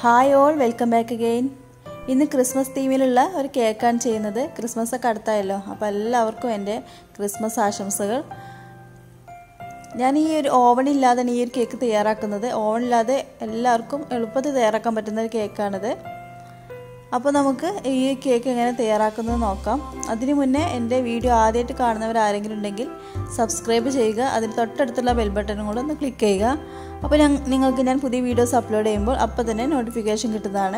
hi all welcome back again ഇന്ന് Christmas തീമിലുള്ള ഒരു കേക്കാണ് ചെയ്യുന്നത് ക്രിസ്മസ് ഒക്കെ അടുത്തായല്ലോ അപ്പോൾ എല്ലാവർക്കും എൻ്റെ ക്രിസ്മസ് ആശംസകൾ ഞാൻ ഈ ഒരു ഓവൺ ഇല്ലാതെയാണ് ഈ ഒരു കേക്ക് തയ്യാറാക്കുന്നത് ഓവൺ ഇല്ലാതെ എല്ലാവർക്കും എളുപ്പത്തിൽ തയ്യാറാക്കാൻ പറ്റുന്ന ഒരു കേക്കാണിത് അപ്പോൾ നമുക്ക് ഈ കേക്ക് എങ്ങനെ തയ്യാറാക്കുന്നത് നോക്കാം അതിനു മുന്നേ എൻ്റെ വീഡിയോ ആദ്യമായിട്ട് കാണുന്നവർ ആരെങ്കിലും ഉണ്ടെങ്കിൽ സബ്സ്ക്രൈബ് ചെയ്യുക അതിന് തൊട്ടടുത്തുള്ള ബെൽ ബട്ടണും കൂടെ ഒന്ന് ക്ലിക്ക് ചെയ്യുക അപ്പോൾ ഞാൻ നിങ്ങൾക്ക് ഞാൻ പുതിയ വീഡിയോസ് അപ്ലോഡ് ചെയ്യുമ്പോൾ അപ്പോൾ തന്നെ നോട്ടിഫിക്കേഷൻ കിട്ടുന്നതാണ്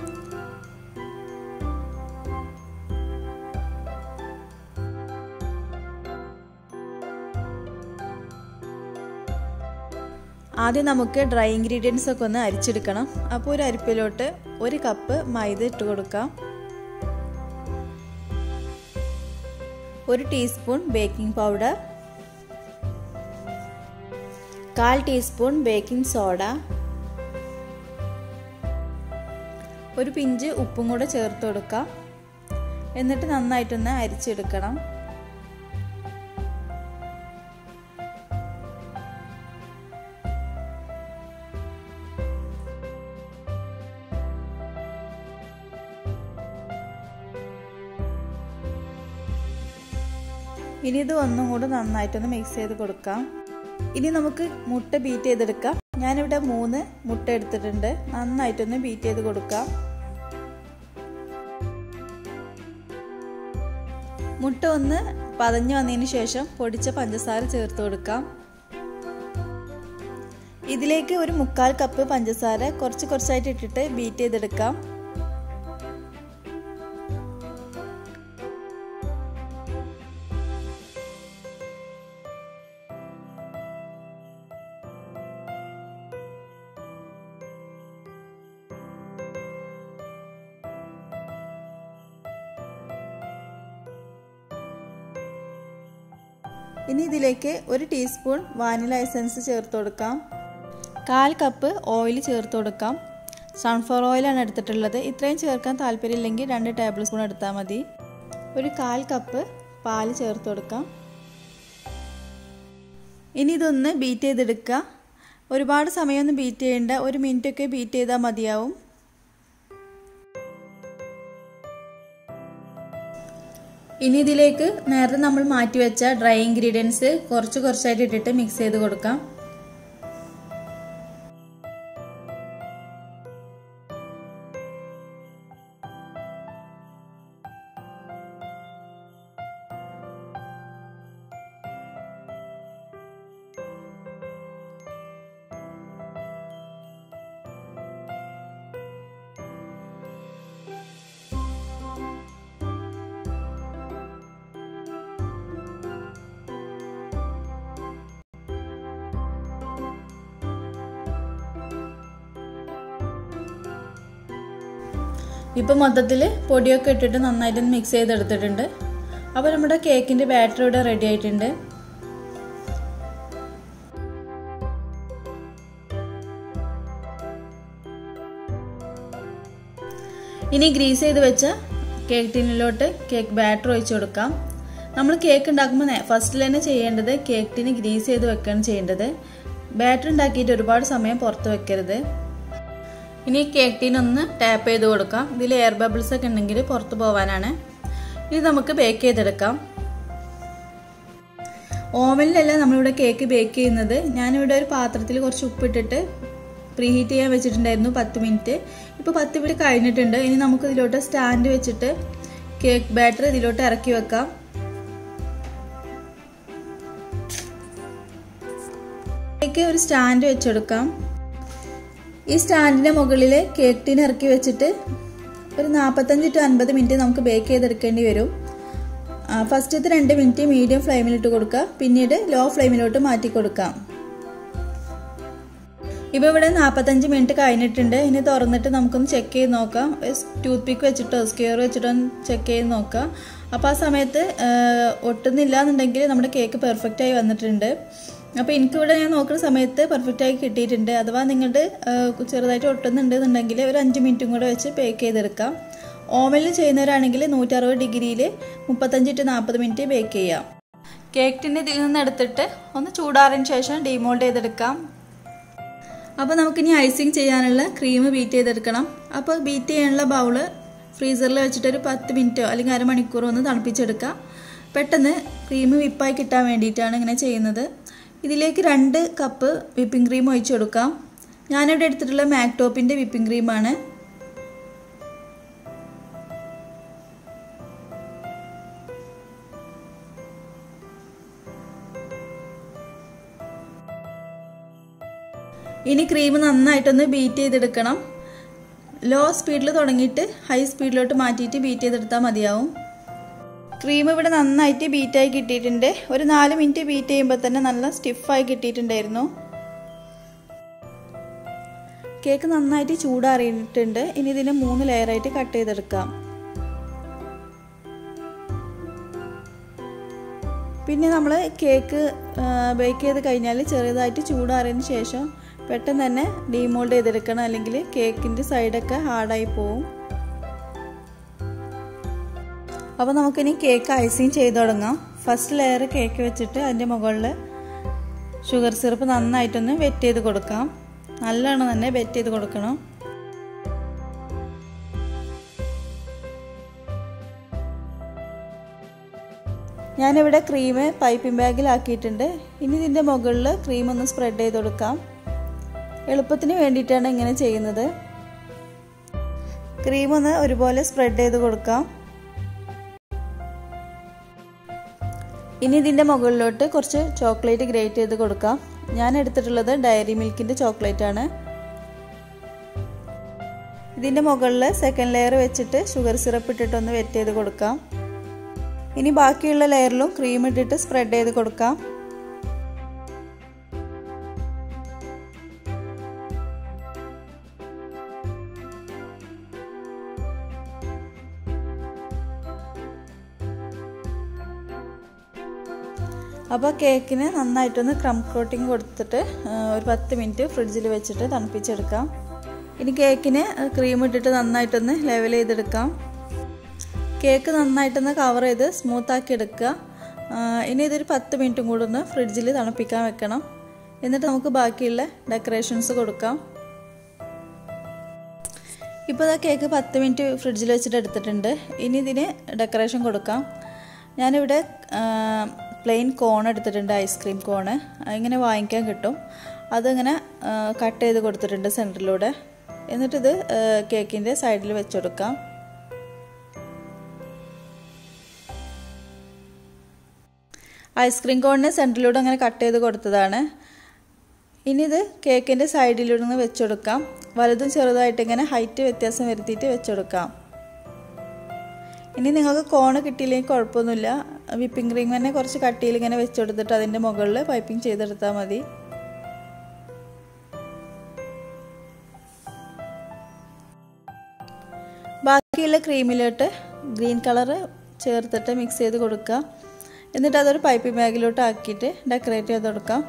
ആദ്യം നമുക്ക് ഡ്രൈ ഇൻഗ്രീഡിയൻസ് ഒക്കെ ഒന്ന് അരിച്ചെടുക്കണം അപ്പോൾ ഒരു അരിപ്പിലോട്ട് ഒരു കപ്പ് മൈദ ഇട്ട് കൊടുക്കാം ഒരു ടീസ്പൂൺ ബേക്കിംഗ് പൗഡർ കാൽ ടീസ്പൂൺ ബേക്കിംഗ് സോഡ ഒരു പിഞ്ച് ഉപ്പും കൂടെ ചേർത്ത് കൊടുക്കാം എന്നിട്ട് നന്നായിട്ടൊന്ന് അരിച്ചെടുക്കണം ഇനി ഇത് ഒന്നും കൂടെ നന്നായിട്ടൊന്ന് മിക്സ് ചെയ്ത് കൊടുക്കാം ഇനി നമുക്ക് മുട്ട ബീറ്റ് ചെയ്തെടുക്കാം ഞാനിവിടെ മൂന്ന് മുട്ട എടുത്തിട്ടുണ്ട് നന്നായിട്ടൊന്ന് ബീറ്റ് ചെയ്ത് കൊടുക്കാം മുട്ട ഒന്ന് പതഞ്ഞു വന്നതിന് ശേഷം പൊടിച്ച പഞ്ചസാര ചേർത്ത് കൊടുക്കാം ഇതിലേക്ക് ഒരു മുക്കാൽ കപ്പ് പഞ്ചസാര കുറച്ച് കുറച്ചായിട്ട് ഇട്ടിട്ട് ബീറ്റ് ചെയ്തെടുക്കാം ഇനി ഇതിലേക്ക് ഒരു ടീസ്പൂൺ വാനില എസൻസ് ചേർത്ത് കൊടുക്കാം കാൽ കപ്പ് ഓയിൽ ചേർത്ത് കൊടുക്കാം സൺഫ്ലവർ ഓയിലാണ് എടുത്തിട്ടുള്ളത് ഇത്രയും ചേർക്കാൻ താല്പര്യമില്ലെങ്കിൽ രണ്ട് ടേബിൾ സ്പൂൺ എടുത്താൽ മതി ഒരു കാൽ കപ്പ് പാല് ചേർത്ത് കൊടുക്കാം ഇനി ഇതൊന്ന് ബീറ്റ് ചെയ്തെടുക്കുക ഒരുപാട് സമയമൊന്നും ബീറ്റ് ചെയ്യേണ്ട ഒരു മിനിറ്റൊക്കെ ബീറ്റ് ചെയ്താൽ മതിയാവും ഇനി ഇതിലേക്ക് നേരത്തെ നമ്മൾ മാറ്റി വെച്ച ഡ്രൈ ഇൻഗ്രീഡിയൻസ് കുറച്ച് കുറച്ചായിട്ട് ഇട്ടിട്ട് മിക്സ് ചെയ്ത് കൊടുക്കാം ഇപ്പം മൊത്തത്തിൽ പൊടിയൊക്കെ ഇട്ടിട്ട് നന്നായിട്ട് മിക്സ് ചെയ്തെടുത്തിട്ടുണ്ട് അപ്പോൾ നമ്മുടെ കേക്കിൻ്റെ ബാറ്റർ ഇവിടെ റെഡി ആയിട്ടുണ്ട് ഇനി ഗ്രീസ് ചെയ്ത് വെച്ച കേക്ക് ടിന്നിലോട്ട് കേക്ക് ബാറ്റർ ഒഴിച്ചു കൊടുക്കാം നമ്മൾ കേക്ക് ഉണ്ടാക്കുമ്പോൾ ഫസ്റ്റിൽ തന്നെ ചെയ്യേണ്ടത് കേക്ക് ടിന് ഗ്രീസ് ചെയ്ത് വെക്കുകയാണ് ചെയ്യേണ്ടത് ബാറ്റർ ഉണ്ടാക്കിയിട്ട് ഒരുപാട് സമയം പുറത്ത് വെക്കരുത് ഇനി കേക്ക് ടീൻ ഒന്ന് ടാപ്പ് ചെയ്ത് കൊടുക്കാം ഇതിൽ എയർ ബബിൾസ് ഒക്കെ ഉണ്ടെങ്കിൽ പുറത്ത് പോകാനാണ് ഇനി നമുക്ക് ബേക്ക് ചെയ്തെടുക്കാം ഓവനിലല്ല നമ്മളിവിടെ കേക്ക് ബേക്ക് ചെയ്യുന്നത് ഞാനിവിടെ ഒരു പാത്രത്തിൽ കുറച്ച് ഉപ്പിട്ടിട്ട് പ്രീഹീറ്റ് ചെയ്യാൻ വെച്ചിട്ടുണ്ടായിരുന്നു പത്ത് മിനിറ്റ് ഇപ്പോൾ പത്ത് മിനിറ്റ് കഴിഞ്ഞിട്ടുണ്ട് ഇനി നമുക്ക് ഇതിലോട്ട് സ്റ്റാൻഡ് വെച്ചിട്ട് കേക്ക് ബാറ്റർ ഇതിലോട്ട് ഇറക്കി വെക്കാം കേക്ക് ഒരു സ്റ്റാൻഡ് വെച്ചെടുക്കാം ഈ സ്റ്റാൻഡിന്റെ മുകളിൽ കേക്ക് ടീൻ ഇറക്കി വെച്ചിട്ട് ഒരു നാൽപ്പത്തഞ്ച് ടു അൻപത് മിനിറ്റ് നമുക്ക് ബേക്ക് ചെയ്തെടുക്കേണ്ടി വരും ഫസ്റ്റത്തെ രണ്ട് മിനിറ്റ് മീഡിയം ഫ്ലെയിമിലിട്ട് കൊടുക്കുക പിന്നീട് ലോ ഫ്ലെയിമിലോട്ട് മാറ്റി കൊടുക്കാം ഇപ്പോൾ ഇവിടെ നാൽപ്പത്തഞ്ച് മിനിറ്റ് കഴിഞ്ഞിട്ടുണ്ട് ഇനി തുറന്നിട്ട് നമുക്കൊന്ന് ചെക്ക് ചെയ്ത് നോക്കാം ടൂത്ത് പിക്ക് വെച്ചിട്ടോ സ്ക്വയർ വെച്ചിട്ടോ ചെക്ക് ചെയ്ത് നോക്കാം അപ്പോൾ ആ സമയത്ത് ഒട്ടുന്നില്ല എന്നുണ്ടെങ്കിൽ നമ്മുടെ കേക്ക് പെർഫെക്റ്റ് ആയി വന്നിട്ടുണ്ട് അപ്പോൾ എനിക്കിവിടെ ഞാൻ നോക്കുന്ന സമയത്ത് പെർഫെക്റ്റ് ആയി കിട്ടിയിട്ടുണ്ട് അഥവാ നിങ്ങളുടെ ചെറുതായിട്ട് ഒട്ടുന്നുണ്ട് എന്നുണ്ടെങ്കിൽ ഒരു അഞ്ച് മിനിറ്റും കൂടെ വെച്ച് ബേക്ക് ചെയ്തെടുക്കാം ഓവനിൽ ചെയ്യുന്നവരാണെങ്കിൽ നൂറ്ററുപത് ഡിഗ്രിയിൽ മുപ്പത്തഞ്ച് ടു നാൽപ്പത് മിനിറ്റ് ബേക്ക് ചെയ്യാം കേക്ക് ടിന് ഇതിൽ നിന്ന് എടുത്തിട്ട് ഒന്ന് ചൂടാറിന് ശേഷം ഡീമോൾഡ് ചെയ്തെടുക്കാം അപ്പോൾ നമുക്കിനി ഐസിങ് ചെയ്യാനുള്ള ക്രീം ബീറ്റ് ചെയ്തെടുക്കണം അപ്പോൾ ബീറ്റ് ചെയ്യാനുള്ള ബൗള് ഫ്രീസറിൽ വെച്ചിട്ടൊരു പത്ത് മിനിറ്റോ അല്ലെങ്കിൽ അരമണിക്കൂറോ ഒന്ന് തണുപ്പിച്ചെടുക്കാം പെട്ടെന്ന് ക്രീം വിപ്പായി കിട്ടാൻ വേണ്ടിയിട്ടാണ് ഇങ്ങനെ ചെയ്യുന്നത് ഇതിലേക്ക് രണ്ട് കപ്പ് വിപ്പിംഗ് ക്രീം ഒഴിച്ചു കൊടുക്കാം ഞാനിവിടെ എടുത്തിട്ടുള്ള മാക്ടോപ്പിൻ്റെ വിപ്പിംഗ് ക്രീമാണ് ഇനി ക്രീം നന്നായിട്ടൊന്ന് ബീറ്റ് ചെയ്തെടുക്കണം ലോ സ്പീഡിൽ തുടങ്ങിയിട്ട് ഹൈ സ്പീഡിലോട്ട് മാറ്റിയിട്ട് ബീറ്റ് ചെയ്തെടുത്താൽ മതിയാവും ക്രീം ഇവിടെ നന്നായിട്ട് ബീറ്റായി കിട്ടിയിട്ടുണ്ട് ഒരു നാല് മിനിറ്റ് ബീറ്റ് ചെയ്യുമ്പോൾ തന്നെ നല്ല സ്റ്റിഫായി കിട്ടിയിട്ടുണ്ടായിരുന്നു കേക്ക് നന്നായിട്ട് ചൂടാറിയിട്ടുണ്ട് ഇനി ഇതിനെ മൂന്ന് ലെയറായിട്ട് കട്ട് ചെയ്തെടുക്കാം പിന്നെ നമ്മൾ കേക്ക് ബേക്ക് ചെയ്ത് കഴിഞ്ഞാൽ ചെറുതായിട്ട് ചൂടാറിയതിന് ശേഷം പെട്ടെന്ന് തന്നെ ഡീമോൾഡ് ചെയ്തെടുക്കണം അല്ലെങ്കിൽ കേക്കിൻ്റെ സൈഡൊക്കെ ഹാർഡായി പോവും അപ്പോൾ നമുക്കിനി കേക്ക് ഐസിങ് ചെയ്ത് തുടങ്ങാം ഫസ്റ്റ് ലെയർ കേക്ക് വെച്ചിട്ട് അതിൻ്റെ മുകളിൽ ഷുഗർ സിറപ്പ് നന്നായിട്ടൊന്ന് വെറ്റ് ചെയ്ത് കൊടുക്കാം നല്ലോണം തന്നെ വെറ്റ് ചെയ്ത് കൊടുക്കണം ഞാനിവിടെ ക്രീം പൈപ്പിംഗ് ബാഗിലാക്കിയിട്ടുണ്ട് ഇനി ഇതിൻ്റെ മുകളിൽ ക്രീം ഒന്ന് സ്പ്രെഡ് ചെയ്ത് കൊടുക്കാം എളുപ്പത്തിന് വേണ്ടിയിട്ടാണ് ഇങ്ങനെ ചെയ്യുന്നത് ക്രീം ഒന്ന് ഒരുപോലെ സ്പ്രെഡ് ചെയ്ത് കൊടുക്കാം ഇനി ഇതിൻ്റെ മുകളിലോട്ട് കുറച്ച് ചോക്ലേറ്റ് ഗ്രേറ്റ് ചെയ്ത് കൊടുക്കാം ഞാൻ എടുത്തിട്ടുള്ളത് ഡയറി മിൽക്കിൻ്റെ ചോക്ലേറ്റ് ആണ് ഇതിൻ്റെ മുകളിൽ സെക്കൻഡ് ലെയർ വെച്ചിട്ട് ഷുഗർ സിറപ്പ് ഇട്ടിട്ടൊന്ന് വെറ്റ് ചെയ്ത് കൊടുക്കാം ഇനി ബാക്കിയുള്ള ലെയറിലും ക്രീം ഇട്ടിട്ട് സ്പ്രെഡ് ചെയ്ത് കൊടുക്കാം അപ്പോൾ കേക്കിന് നന്നായിട്ടൊന്ന് ക്രം കോട്ടിങ് കൊടുത്തിട്ട് ഒരു പത്ത് മിനിറ്റ് ഫ്രിഡ്ജിൽ വെച്ചിട്ട് തണുപ്പിച്ചെടുക്കാം ഇനി കേക്കിന് ക്രീം ഇട്ടിട്ട് നന്നായിട്ടൊന്ന് ലെവൽ ചെയ്തെടുക്കാം കേക്ക് നന്നായിട്ടൊന്ന് കവർ ചെയ്ത് സ്മൂത്താക്കി എടുക്കുക ഇനി ഇതൊരു പത്ത് മിനിറ്റും കൂടെ ഒന്ന് ഫ്രിഡ്ജിൽ തണുപ്പിക്കാൻ വെക്കണം എന്നിട്ട് നമുക്ക് ബാക്കിയുള്ള ഡെക്കറേഷൻസ് കൊടുക്കാം ഇപ്പോൾ ഇതാ കേക്ക് പത്ത് മിനിറ്റ് ഫ്രിഡ്ജിൽ വെച്ചിട്ട് എടുത്തിട്ടുണ്ട് ഇനി ഇതിന് ഡെക്കറേഷൻ കൊടുക്കാം ഞാനിവിടെ പ്ലെയിൻ കോൺ എടുത്തിട്ടുണ്ട് ഐസ്ക്രീം കോണ് ഇങ്ങനെ വാങ്ങിക്കാൻ കിട്ടും അതിങ്ങനെ കട്ട് ചെയ്ത് കൊടുത്തിട്ടുണ്ട് സെൻറ്ററിലൂടെ എന്നിട്ടിത് കേക്കിൻ്റെ സൈഡിൽ വെച്ചെടുക്കാം ഐസ്ക്രീം കോണിന് സെൻറ്ററിലൂടെ അങ്ങനെ കട്ട് ചെയ്ത് കൊടുത്തതാണ് ഇനി ഇത് കേക്കിൻ്റെ സൈഡിലൂടെ നിന്ന് വെച്ചെടുക്കാം വലുതും ചെറുതായിട്ട് ഇങ്ങനെ ഹൈറ്റ് വ്യത്യാസം വരുത്തിയിട്ട് വെച്ചെടുക്കാം ഇനി നിങ്ങൾക്ക് കോണ് കിട്ടിയില്ലെങ്കിൽ കുഴപ്പമൊന്നുമില്ല വിപ്പിംഗ് ക്രീം തന്നെ കുറച്ച് കട്ടിയിൽ ഇങ്ങനെ വെച്ചെടുത്തിട്ട് അതിൻ്റെ മുകളിൽ പൈപ്പിംഗ് ചെയ്തെടുത്താൽ മതി ബാക്കിയുള്ള ക്രീമിലോട്ട് ഗ്രീൻ കളറ് ചേർത്തിട്ട് മിക്സ് ചെയ്ത് കൊടുക്കുക എന്നിട്ട് അതൊരു പൈപ്പിംഗ് ബാഗിലോട്ട് ആക്കിയിട്ട് ഡെക്കറേറ്റ് ചെയ്ത് കൊടുക്കാം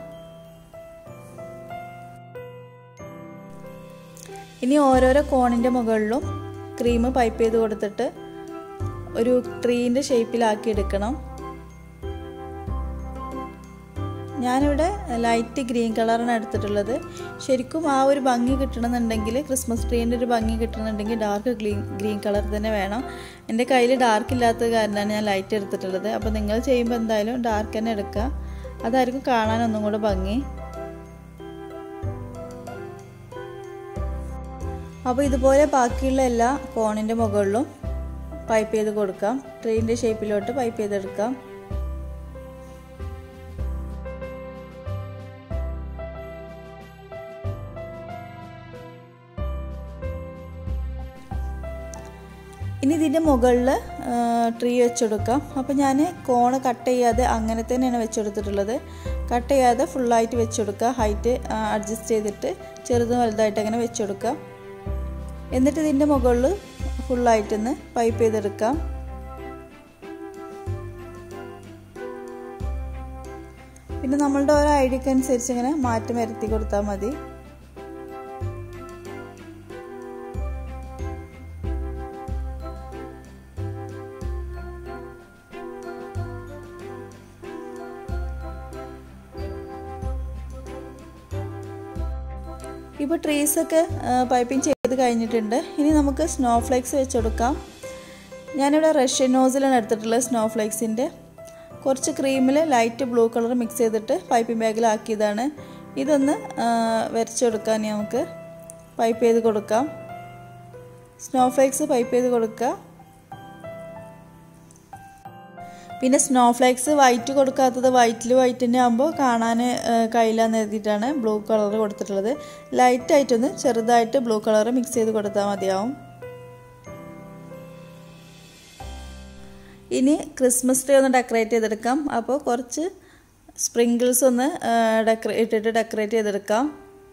ഇനി ഓരോരോ കോണിൻ്റെ മുകളിലും ക്രീം പൈപ്പ് ചെയ്ത് കൊടുത്തിട്ട് ഒരു ട്രീൻ്റെ ഷേപ്പിലാക്കി എടുക്കണം ഞാനിവിടെ ലൈറ്റ് ഗ്രീൻ കളറാണ് എടുത്തിട്ടുള്ളത് ശരിക്കും ആ ഒരു ഭംഗി കിട്ടണമെന്നുണ്ടെങ്കിൽ ക്രിസ്മസ് ട്രീൻ്റെ ഒരു ഭംഗി കിട്ടണമെന്നുണ്ടെങ്കിൽ ഡാർക്ക് ഗ്രീൻ ഗ്രീൻ കളർ തന്നെ വേണം എൻ്റെ കയ്യിൽ ഡാർക്ക് ഇല്ലാത്തത് കാരണമാണ് ഞാൻ ലൈറ്റ് എടുത്തിട്ടുള്ളത് അപ്പോൾ നിങ്ങൾ ചെയ്യുമ്പോൾ എന്തായാലും ഡാർക്ക് തന്നെ എടുക്കുക അതായിരിക്കും കാണാൻ ഒന്നും കൂടെ ഭംഗി അപ്പോൾ ഇതുപോലെ ബാക്കിയുള്ള എല്ലാ കോണിൻ്റെ മുകളിലും പൈപ്പ് ചെയ്ത് കൊടുക്കാം ട്രെയിനിൻ്റെ ഷേപ്പിലോട്ട് പൈപ്പ് ചെയ്തെടുക്കാം ഇനി ഇതിൻ്റെ മുകളിൽ ട്രീ വെച്ചെടുക്കാം അപ്പോൾ ഞാൻ കോണ് കട്ട് ചെയ്യാതെ അങ്ങനെ തന്നെയാണ് വെച്ചെടുത്തിട്ടുള്ളത് കട്ട് ചെയ്യാതെ ഫുള്ളായിട്ട് വെച്ചെടുക്കുക ഹൈറ്റ് അഡ്ജസ്റ്റ് ചെയ്തിട്ട് ചെറുതും വലുതായിട്ട് അങ്ങനെ വെച്ചെടുക്കാം എന്നിട്ട് ഇതിൻ്റെ മുകളിൽ ഫുള്ളായിട്ടൊന്ന് പൈപ്പ് ചെയ്തെടുക്കാം പിന്നെ നമ്മളുടെ ഓരോ ഐഡിയക്ക് അനുസരിച്ച് ഇങ്ങനെ മാറ്റം വരുത്തി കൊടുത്താൽ മതി ഇപ്പോൾ ട്രീസൊക്കെ പൈപ്പിംഗ് ചെയ്ത് കഴിഞ്ഞിട്ടുണ്ട് ഇനി നമുക്ക് സ്നോ ഫ്ലേക്സ് വെച്ച് കൊടുക്കാം ഞാനിവിടെ റഷ്യൻ നോസിലാണ് എടുത്തിട്ടുള്ളത് സ്നോ ഫ്ലേക്സിൻ്റെ കുറച്ച് ക്രീമിൽ ലൈറ്റ് ബ്ലൂ കളർ മിക്സ് ചെയ്തിട്ട് പൈപ്പിംഗ് ബാഗിലാക്കിയതാണ് ഇതൊന്ന് വരച്ചെടുക്കാൻ നമുക്ക് പൈപ്പ് ചെയ്ത് കൊടുക്കാം സ്നോ ഫ്ലേക്സ് പൈപ്പ് ചെയ്ത് കൊടുക്കുക പിന്നെ സ്നോ ഫ്ലേക്സ് വൈറ്റ് കൊടുക്കാത്തത് വൈറ്റിൽ വൈറ്റ് തന്നെ ആകുമ്പോൾ കാണാൻ കയ്യിലാന്ന് എഴുതിയിട്ടാണ് ബ്ലൂ കളർ കൊടുത്തിട്ടുള്ളത് ലൈറ്റായിട്ടൊന്ന് ചെറുതായിട്ട് ബ്ലൂ കളർ മിക്സ് ചെയ്ത് കൊടുത്താൽ മതിയാവും ഇനി ക്രിസ്മസ് ട്രീ ഒന്ന് ഡെക്കറേറ്റ് ചെയ്തെടുക്കാം അപ്പോൾ കുറച്ച് സ്പ്രിങ്കിൾസ് ഒന്ന് ഡെക്കറേ ഇട്ടിട്ട് ഡെക്കറേറ്റ് ചെയ്തെടുക്കാം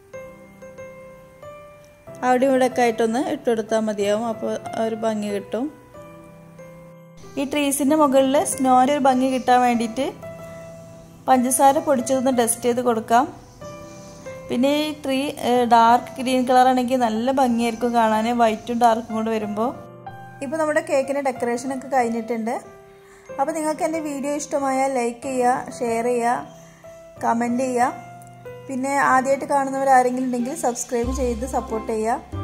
അവിടെ ഇവിടെ ഒക്കെ ആയിട്ടൊന്ന് ഇട്ടുകൊടുത്താൽ മതിയാവും അപ്പോൾ ഒരു ഭംഗി കിട്ടും ഈ ട്രീസിൻ്റെ മുകളിൽ സ്നോൻ്റെ ഒരു ഭംഗി കിട്ടാൻ വേണ്ടിയിട്ട് പഞ്ചസാര പൊടിച്ചതൊന്ന് ഡസ്റ്റ് ചെയ്ത് കൊടുക്കാം പിന്നെ ഈ ട്രീ ഡാർക്ക് ഗ്രീൻ കളർ ആണെങ്കിൽ നല്ല ഭംഗിയായിരിക്കും കാണാൻ വൈറ്റും ഡാർക്കും കൂടെ വരുമ്പോൾ ഇപ്പോൾ നമ്മുടെ കേക്കിൻ്റെ ഡെക്കറേഷനൊക്കെ കഴിഞ്ഞിട്ടുണ്ട് അപ്പോൾ നിങ്ങൾക്ക് എൻ്റെ വീഡിയോ ഇഷ്ടമായാൽ ലൈക്ക് ചെയ്യുക ഷെയർ ചെയ്യുക കമൻറ്റ് ചെയ്യുക പിന്നെ ആദ്യമായിട്ട് കാണുന്നവർ ആരെങ്കിലും ഉണ്ടെങ്കിൽ സബ്സ്ക്രൈബ് ചെയ്ത് സപ്പോർട്ട് ചെയ്യുക